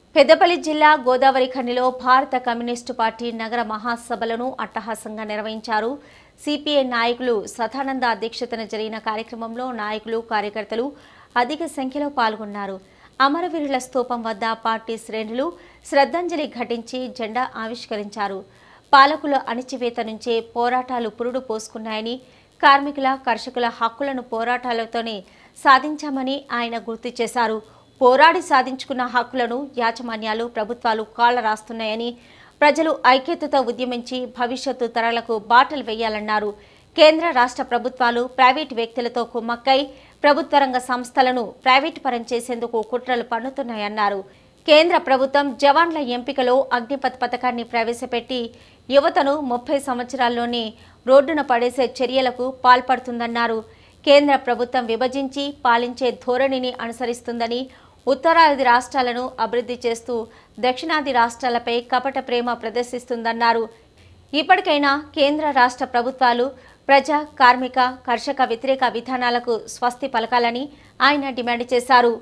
పెద్దపల్లి జిల్లా గోదావరి ఖండిలో భారత communist party నగర మహాసభలను అట్టహాసంగా నిర్వహించారు సిపిఐ నాయకులు సదానంద అధ్యక్షతన జరిగిన కార్యక్రమంలో నాయకులు కార్యకర్తలు అధిక సంఖ్యలో పాల్గొన్నారు అమరవీరుల స్తూపం వద్ద పార్టీ శ్రేణులు శ్రద్ధాంజలి ఘటించి జెండా ఆవిష్కరించారు పాలకుల అణిచివేత నుంచే పోరాటాలు పురుడు పోసుకున్నాయని కార్మికుల కర్షకుల హక్కులను పోరాటాలతోనే సాధించామని ఆయన గుర్తు చేశారు పోరాడి సాధించుకున్న హక్కులను యాజమాన్యాలు ప్రభుత్వాలు కాళ్ల రాస్తున్నాయని ప్రజలు ఐక్యతతో ఉద్యమించి భవిష్యత్తు తరాలకు బాటలు వేయాలన్నారు కేంద్ర రాష్ట్ర ప్రభుత్వాలు ప్రైవేటు వ్యక్తులతో కుమ్మక్కై ప్రభుత్వ రంగ సంస్థలను ప్రైవేటు పరం చేసేందుకు కుట్రలు పన్నుతున్నాయన్నారు కేంద్ర ప్రభుత్వం జవాన్ల ఎంపికలో అగ్నిపథ్ పథకాన్ని ప్రవేశపెట్టి యువతను ముప్పై సంవత్సరాల్లోనే రోడ్డున పడేసే చర్యలకు పాల్పడుతుందన్నారు కేంద్ర ప్రభుత్వం విభజించి పాలించే ధోరణిని అనుసరిస్తుందని ఉత్తరాది రాష్ట్రాలను అభివృద్ధి చేస్తూ దక్షిణాది రాష్ట్రాలపై కపట ప్రేమ ప్రదర్శిస్తుందన్నారు ఇప్పటికైనా కేంద్ర రాష్ట్ర ప్రభుత్వాలు ప్రజా కార్మిక కర్షక వ్యతిరేక విధానాలకు స్వస్తి పలకాలని ఆయన డిమాండ్ చేశారు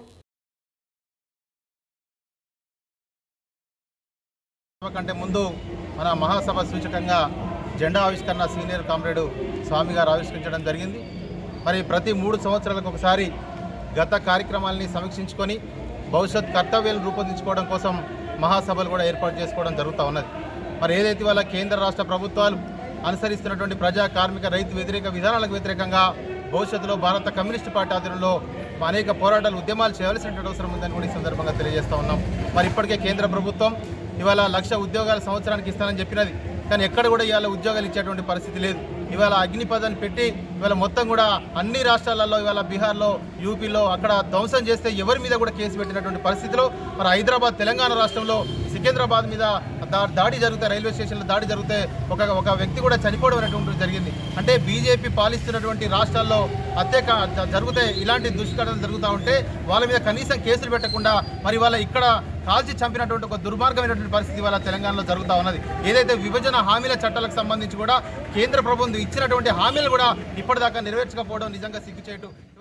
సభ కంటే ముందు మన మహాసభ సూచకంగా జెండా ఆవిష్కరణ సీనియర్ కామ్రేడు స్వామి గారు ఆవిష్కరించడం జరిగింది మరి ప్రతి మూడు సంవత్సరాలకు ఒకసారి గత కార్యక్రమాలని సమీక్షించుకొని భవిష్యత్ కర్తవ్యాలను రూపొందించుకోవడం కోసం మహాసభలు కూడా ఏర్పాటు చేసుకోవడం జరుగుతూ ఉన్నది మరి ఏదైతే వాళ్ళ కేంద్ర రాష్ట్ర ప్రభుత్వాలు అనుసరిస్తున్నటువంటి ప్రజా కార్మిక రైతు వ్యతిరేక విధానాలకు వ్యతిరేకంగా భవిష్యత్తులో భారత కమ్యూనిస్టు పార్టీ ఆధ్వర్యంలో అనేక పోరాటాలు ఉద్యమాలు చేయాల్సినటువంటి అవసరం ఉందని కూడా ఈ సందర్భంగా తెలియజేస్తా ఉన్నాం మరి ఇప్పటికే కేంద్ర ప్రభుత్వం ఇవాళ లక్ష ఉద్యోగాలు సంవత్సరానికి ఇస్తానని చెప్పినది కానీ ఎక్కడ కూడా ఇవాళ ఉద్యోగాలు ఇచ్చేటువంటి పరిస్థితి లేదు ఇవాళ అగ్నిపథాన్ని పెట్టి ఇవాళ మొత్తం కూడా అన్ని రాష్ట్రాలలో ఇవాళ బీహార్లో యూపీలో అక్కడ ధ్వంసం చేస్తే ఎవరి మీద కూడా కేసు పెట్టినటువంటి పరిస్థితిలో మరి హైదరాబాద్ తెలంగాణ రాష్ట్రంలో సికింద్రాబాద్ మీద దా- దాడి జరిగితే రైల్వే స్టేషన్లో దాడి జరిగితే ఒక ఒక వ్యక్తి కూడా చనిపోవడం అనేటువంటిది జరిగింది అంటే బీజేపీ పాలిస్తున్నటువంటి రాష్ట్రాల్లో అత్యక జ- జరిగితే ఇలాంటి దుష్ఘటనలు జరుగుతూ ఉంటే వాళ్ళ మీద కనీసం కేసులు పెట్టకుండా మరి వాళ్ళ ఇక్కడ కాల్చి చంపినటువంటి ఒక దుర్మార్గమైనటువంటి పరిస్థితి వాళ్ళ తెలంగాణలో జరుగుతూ ఉన్నది ఏదైతే విభజన హామీల చట్టాలకు సంబంధించి కూడా కేంద్ర ప్రభుత్వం ఇచ్చినటువంటి హామీలు కూడా ఇప్పటిదాకా నెరవేర్చకపోవడం నిజంగా సిగ్గుచేటు